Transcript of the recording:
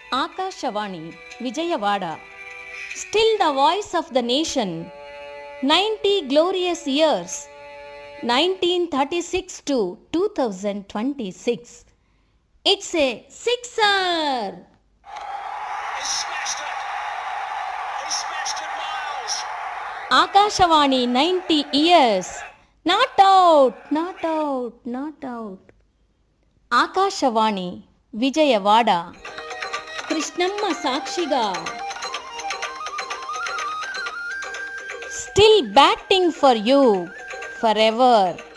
Akashvani Vijayawada still the voice of the nation ninety glorious years nineteen thirty six to two thousand twenty six it's a sixer He smashed it. He smashed it, Miles. Akashvani ninety years not out not out not out Akashvani Vijayawada Krishnamma ಸಾಕ್ಷಿಗ still batting for you for ever